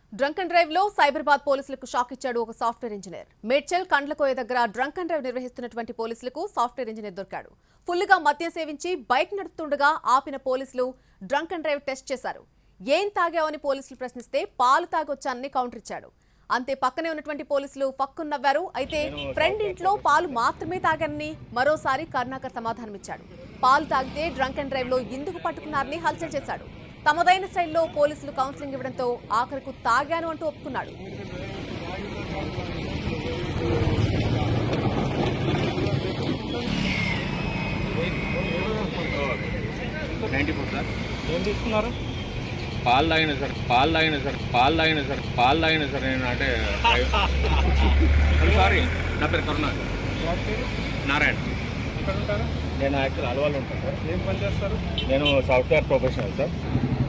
drunk and drive లో సైబరాబాద్ పోలీసులకు shock ఇచ్చాడు ఒక సాఫ్ట్వేర్ ఇంజనీర్ మేడ్చల్ కండ్లకోయ దగ్గర డ్రంక్ అండ్ డ్రైవ్ నిర్వహిస్తున్నటువంటి పోలీసులకు సాఫ్ట్వేర్ ఇంజనీర్ దొరికాడు ఫుల్ గా మద్యం సేవించి బైక్ నడుపుతుండగా ఆపిన పోలీసులు డ్రంక్ అండ్ డ్రైవ్ టెస్ట్ చేశారు ఏం తాగావని పోలీసులు ప్రశ్నిస్తే పాలు తాగొచ్చానని కౌంటర్ ఇచ్చాడు అంతే పక్కనే ఉన్నటువంటి పోలీసులు ఫక్కున నవ్వారు అయితే ఫ్రెండ్ ఇంట్లో పాలు మాత్రమే తాగానని మరోసారి కరుణాకర్ సమాధానమిచ్చాడు పాలు తాగితే డ్రంక్ అండ్ డ్రైవ్ లో ఎందుకు పట్టుకున్నారని హల్చల్ చేశాడు తమదైన స్టైల్లో పోలీసులు కౌన్సిలింగ్ ఇవ్వడంతో ఆఖరకు తాగాను అంటూ ఒప్పుకున్నాడు నైంటీ ఫోర్ సార్ ఏం తీసుకున్నారు పాలు తాగిన సార్ పాలు తాగిన సార్ పాలు తాగిన సార్ పాలు తాగిన సార్ నేను అంటే సారీ నా పేరు కరుణాకర్ వాటి పేరు నారాయణ ఎక్కడ ఉంటారు నేను యాక్చువల్ అలవాళ్ళు ఉంటాను సార్ ఏం పని చేస్తారు నేను సాఫ్ట్వేర్ ప్రొఫెషనల్ సార్